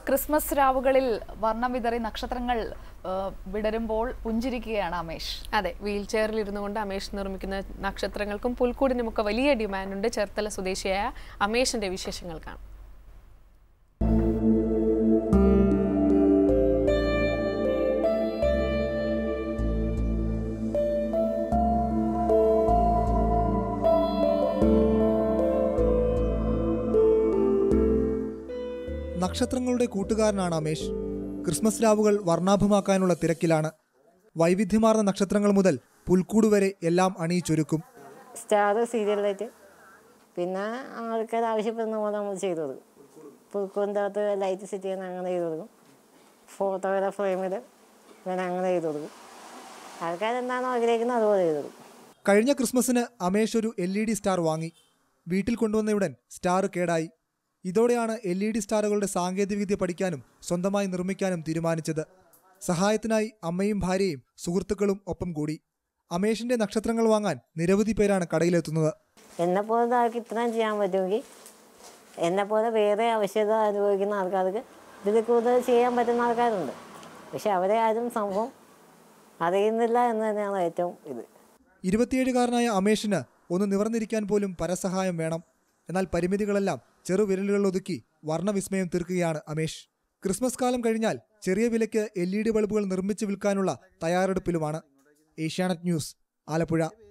Christmas രാവുകളിൽ വർണ്ണം വിതറി നക്ഷത്രങ്ങൾ ആ, വിടരുമ്പോൾ പുഞ്ചിരിക്കുകയാണ് അമേഷ് അതെ വീൽ ചെയറിൽ ഇരുന്നു കൊണ്ട് അമേഷ് നിർമ്മിക്കുന്ന നക്ഷത്രങ്ങൾക്കും പുൽക്കൂടിനുമൊക്കെ വലിയ ഡിമാൻഡുണ്ട് ചേർത്തല സ്വദേശിയായ അമേഷിന്റെ വിശേഷങ്ങൾ കാണാം നക്ഷത്രങ്ങളുടെ കൂട്ടുകാരനാണ് അമേഷ് ക്രിസ്മസ് രാവുകൾ വർണ്ണാഭമാക്കാനുള്ള തിരക്കിലാണ് വൈവിധ്യമാർന്ന നക്ഷത്രങ്ങൾ മുതൽ പുൽക്കൂട് വരെ എല്ലാം അണിയിച്ചൊരുക്കും സ്റ്റാർ സീരിയലായിട്ട് പിന്നെ ആൾക്കാർ ആവശ്യപ്പെടുന്ന പോലെ നമ്മൾ ചെയ്തു കൊടുക്കും പുൽക്കൂറിൻ്റെ ലൈറ്റ് സെറ്റ് ചെയ്യാൻ അങ്ങനെ ചെയ്തു കൊടുക്കും ഫോട്ടോയുടെ ഫ്രെയിമിൽ ഞാൻ അങ്ങനെ ചെയ്തു കൊടുക്കും ആൾക്കാർ എന്താണോ ആഗ്രഹിക്കുന്നത് അതുപോലെ ചെയ്തു കൊടുക്കും കഴിഞ്ഞ ക്രിസ്മസിന് അമേഷ് ഒരു എൽ ഇ ഡി സ്റ്റാർ വാങ്ങി വീട്ടിൽ കൊണ്ടുവന്നയുടൻ സ്റ്റാർ കേടായി ഇതോടെയാണ് എൽ ഇ ഡി സ്റ്റാറുകളുടെ സാങ്കേതികവിദ്യ പഠിക്കാനും സ്വന്തമായി നിർമ്മിക്കാനും തീരുമാനിച്ചത് സഹായത്തിനായി അമ്മയും ഭാര്യയും സുഹൃത്തുക്കളും ഒപ്പം കൂടി അമേഷിന്റെ നക്ഷത്രങ്ങൾ വാങ്ങാൻ നിരവധി പേരാണ് കടയിലെത്തുന്നത് എന്നെപ്പോലെ ആൾക്ക് ഇത്രയും ചെയ്യാൻ പറ്റുമെങ്കിൽ എന്നെപ്പോലെ വേറെ ആവശ്യത അനുഭവിക്കുന്ന ആൾക്കാർക്ക് ഇതിൽ കൂടുതൽ ചെയ്യാൻ പറ്റുന്ന ആൾക്കാരുണ്ട് പക്ഷെ അവരെ ആരും സംഭവം അറിയുന്നില്ല എന്ന് തന്നെയാണ് ഏറ്റവും ഇത് ഇരുപത്തിയേഴുകാരനായ അമേഷിന് ഒന്ന് നിവർന്നിരിക്കാൻ പോലും പരസഹായം വേണം എന്നാൽ പരിമിതികളെല്ലാം ചെറുവിരലുകൾ ഒതുക്കി വർണ്ണവിസ്മയം തീർക്കുകയാണ് അമേഷ് ക്രിസ്മസ് കാലം കഴിഞ്ഞാൽ ചെറിയ വിലയ്ക്ക് എൽ ഇ ഡി ബൾബുകൾ നിർമ്മിച്ച് വിൽക്കാനുള്ള തയ്യാറെടുപ്പിലുമാണ് ഏഷ്യാനെറ്റ് ന്യൂസ് ആലപ്പുഴ